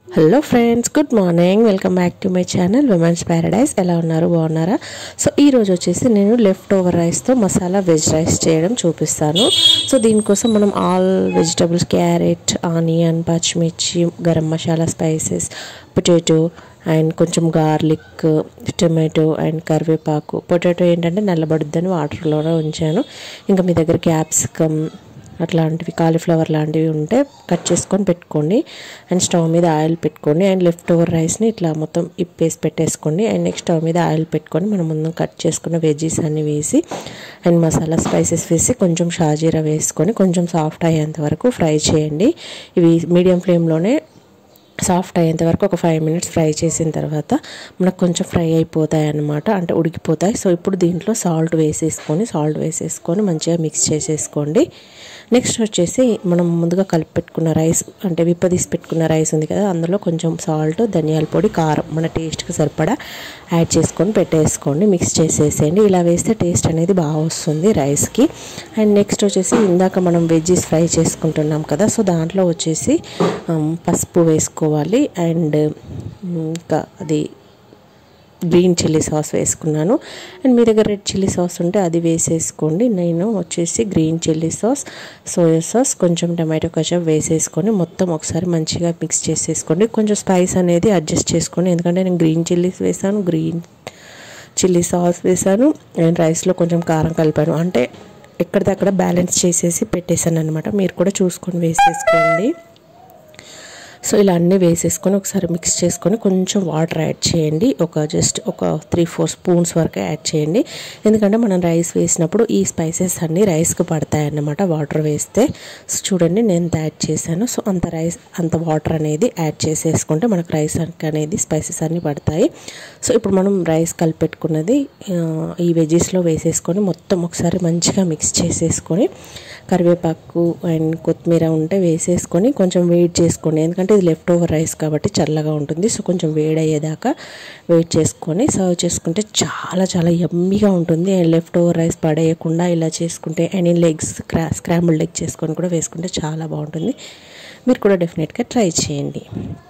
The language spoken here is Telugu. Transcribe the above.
hello friends good morning welcome back to my channel women's paradise ఎలా ఉన్నారు బాగున్నారా సో ఈ రోజు వచ్చేసి నేను లెఫ్ట్ ఓవర్ రైస్తో మసాలా వెజ్ రైస్ చేయడం చూపిస్తాను సో దీనికోసం మనం ఆల్ వెజిటబుల్స్ క్యారెట్ ఆనియన్ పచ్చిమిర్చి garam masala spices potato and కొంచెం గార్లిక్ టొమాటో అండ్ కరివేపాకు పొటాటో ఏంటంటే నల్లబడుద్దని వాటర్లోనే ఉంచాను ఇంకా మీ దగ్గర క్యాప్సికమ్ అట్లాంటివి కాలీఫ్లవర్ లాంటివి ఉంటే కట్ చేసుకొని పెట్టుకోండి అండ్ స్టవ్ మీద ఆయిల్ పెట్టుకోండి అండ్ లెఫ్ట్ ఓవర్ రైస్ని ఇట్లా మొత్తం ఇప్పేసి పెట్టేసుకోండి అండ్ నెక్స్ట్ స్టవ్ మీద ఆయిల్ పెట్టుకొని మనం ముందు కట్ చేసుకున్న వెజ్జీస్ అన్ని వేసి అండ్ మసాలా స్పైసెస్ వేసి కొంచెం షాజీరా వేసుకొని కొంచెం సాఫ్ట్ అయ్యేంత వరకు ఫ్రై చేయండి ఇవి మీడియం ఫ్లేమ్లోనే సాఫ్ట్ అయ్యేంత వరకు ఒక ఫైవ్ మినిట్స్ ఫ్రై చేసిన తర్వాత మనకు కొంచెం ఫ్రై అయిపోతాయి అన్నమాట అంటే ఉడికిపోతాయి సో ఇప్పుడు దీంట్లో సాల్ట్ వేసేసుకొని సాల్ట్ వేసేసుకొని మంచిగా మిక్స్ చేసేసుకోండి నెక్స్ట్ వచ్చేసి మనం ముందుగా కలిపి పెట్టుకున్న రైస్ అంటే విప్పదీసి పెట్టుకున్న రైస్ ఉంది కదా అందులో కొంచెం సాల్ట్ ధనియాల పొడి కారం మన టేస్ట్కి సరిపడా యాడ్ చేసుకొని పెట్టేసుకోండి మిక్స్ చేసేసేయండి ఇలా వేస్తే టేస్ట్ అనేది బాగా వస్తుంది రైస్కి అండ్ నెక్స్ట్ వచ్చేసి ఇందాక మనం వెజ్జీస్ ఫ్రై చేసుకుంటున్నాం కదా సో దాంట్లో వచ్చేసి పసుపు వేసుకోవాలి అండ్ ఇంకా అది గ్రీన్ చిల్లీ సాస్ వేసుకున్నాను అండ్ మీ దగ్గర రెడ్ చిల్లీ సాస్ ఉంటే అది వేసేసుకోండి నేను వచ్చేసి green chilli sauce soya sauce కొంచెం టమాటో కచప్ వేసేసుకొని మొత్తం ఒకసారి మంచిగా మిక్స్ చేసేసుకోండి కొంచెం స్పైస్ అనేది అడ్జస్ట్ చేసుకోండి ఎందుకంటే నేను గ్రీన్ చిల్లీస్ వేసాను గ్రీన్ చిల్లీ సాస్ వేసాను అండ్ రైస్లో కొంచెం కారం కలిపాను అంటే ఎక్కడిదక్కడ బ్యాలెన్స్ చేసేసి పెట్టేశాను అనమాట మీరు కూడా చూసుకొని వేసేసుకోండి సో ఇలా అన్నీ వేసేసుకొని ఒకసారి మిక్స్ చేసుకొని కొంచెం వాటర్ యాడ్ చేయండి ఒక జస్ట్ ఒక త్రీ ఫోర్ స్పూన్స్ వరకు యాడ్ చేయండి ఎందుకంటే మనం రైస్ వేసినప్పుడు ఈ స్పైసెస్ అన్నీ రైస్కి పడతాయి అన్నమాట వాటర్ వేస్తే సో చూడండి నేను ఎంత యాడ్ చేశాను సో అంత రైస్ అంత వాటర్ అనేది యాడ్ చేసేసుకుంటే మనకు రైస్ అనేది స్పైసెస్ అన్నీ పడతాయి సో ఇప్పుడు మనం రైస్ కలిపెట్టుకున్నది ఈ వెజెస్లో వేసేసుకొని మొత్తం ఒకసారి మంచిగా మిక్స్ చేసేసుకొని కరివేపాకు అండ్ కొత్తిమీర ఉంటే వేసేసుకొని కొంచెం వెయిట్ చేసుకోండి ఎందుకంటే ఇది లెఫ్ట్ ఓవర్ రైస్ కాబట్టి చల్లగా ఉంటుంది సో కొంచెం వేడి అయ్యేదాకా వెయిట్ చేసుకొని సర్వ్ చేసుకుంటే చాలా చాలా యమ్మీగా ఉంటుంది అండ్ లెఫ్ట్ ఓవర్ రైస్ పడేయకుండా ఇలా చేసుకుంటే అండ్ లెగ్స్ క్రా స్క్రాంబుల్ లెగ్ చేసుకొని కూడా వేసుకుంటే చాలా బాగుంటుంది మీరు కూడా డెఫినెట్గా ట్రై చేయండి